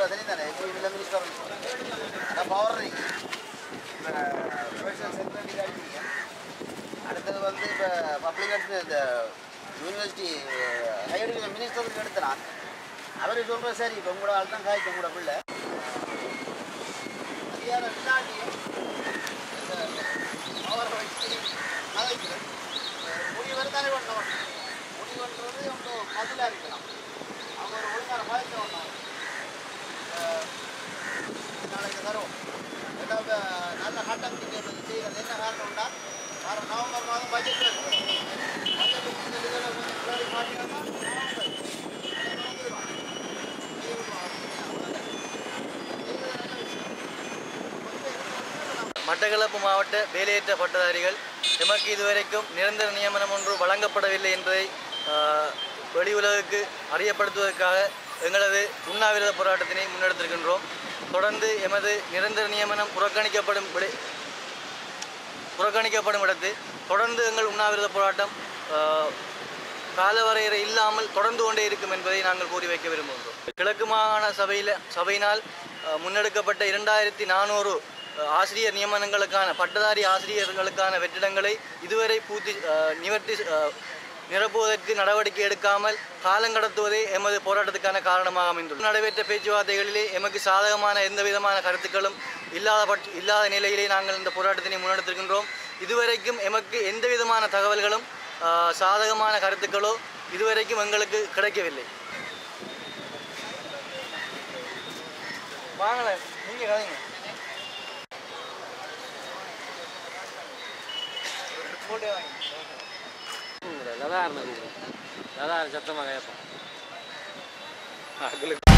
சொல்கிறேன் தெரியுதானே எப்படி இல்லை மினிஸ்டர் ஆனால் பவர் இப்போ ப்ரொஃபஷனல் செக்ரட்டரி அடிப்பீங்க அடுத்தது வந்து இப்போ பப்ளிக் இந்த யூனிவர்சிட்டி ஹையர் எஜுகேஷன் மினிஸ்டருக்கு எடுத்தான் அவர் சொல்கிற சரி இப்போ உங்களோட ஆள் தான் காய்க்கும் உங்களோட பிள்ளை அதிகாரம் இல்லாட்டியும் அவரை வச்சு கதைக்கிறேன் முடிவு தானே பண்ணணும் முடிவுன்றது அவங்க பதிலாக இருக்கலாம் அவங்க ஒரு ஒழுங்கான பாதிக்க வேண்டாம் நாளைக்கு தரும் ஏதாவது நல்ல கட்டம் செய்கிறது என்ன காரணம்னா வர நவம்பர் மாதம் பட்ஜெட் இருக்கு பட்ஜெட் இந்த இதில் கொஞ்சம் கிளறி மாட்டினா மட்டக்களப்பு மாவட்ட வேலையற்ற பட்டதாரிகள் எமக்கு இதுவரைக்கும் நிரந்தர நியமனம் ஒன்று வழங்கப்படவில்லை என்பதை ஆஹ், வெளி உலகுக்கு அறியப்படுத்துவதற்காக எங்களது உண்ணாவிரத போராட்டத்தினை முன்னெடுத்திருக்கின்றோம் தொடர்ந்து எமது நிரந்தர நியமனம் புறக்கணிக்கப்படும் விட- புறக்கணிக்கப்படும் இடத்து தொடர்ந்து எங்கள் உண்ணாவிரத போராட்டம் ஆஹ், காலவரையறை இல்லாமல் தொடர்ந்து கொண்டே இருக்கும் என்பதை நாங்கள் கூறி வைக்க விரும்புகின்றோம் கிழக்கு மாகாண சபையில் சபையினால் அஹ், முன்னெடுக்கப்பட்ட இரண்டாயிரத்தி நானூறு ஆசிரியர் நியமனங்களுக்கான பட்டதாரி ஆசிரியர்களுக்கான வெற்றிடங்களை இதுவரை பூர்த்தி அஹ், நிவர்த்தி அஹ், நிரப்புவதற்கு நடவடிக்கை எடுக்காமல் காலங்கடத்துவதே எமது போராட்டத்துக்கான காரணமாக அமைந்துள்ளது நடைபெற்ற பேச்சுவார்த்தைகளிலே எமக்கு சாதகமான எந்த விதமான கருத்துக்களும் இல்லாத பட்ச இல்லாத நிலையிலே நாங்கள் இந்த போராட்டத்தினை முன்னெடுத்திருக்கின்றோம் இதுவரைக்கும் எமக்கு எந்த விதமான தகவல்களும் ஆஹ், சாதகமான கருத்துக்களோ இதுவரைக்கும் எங்களுக்கு கிடைக்கவில்லை வாங்கல நீங்க கதைங்க போட்டே வாங்க லதாரணம் லதாரணம் சத்தமாக கேட்பான்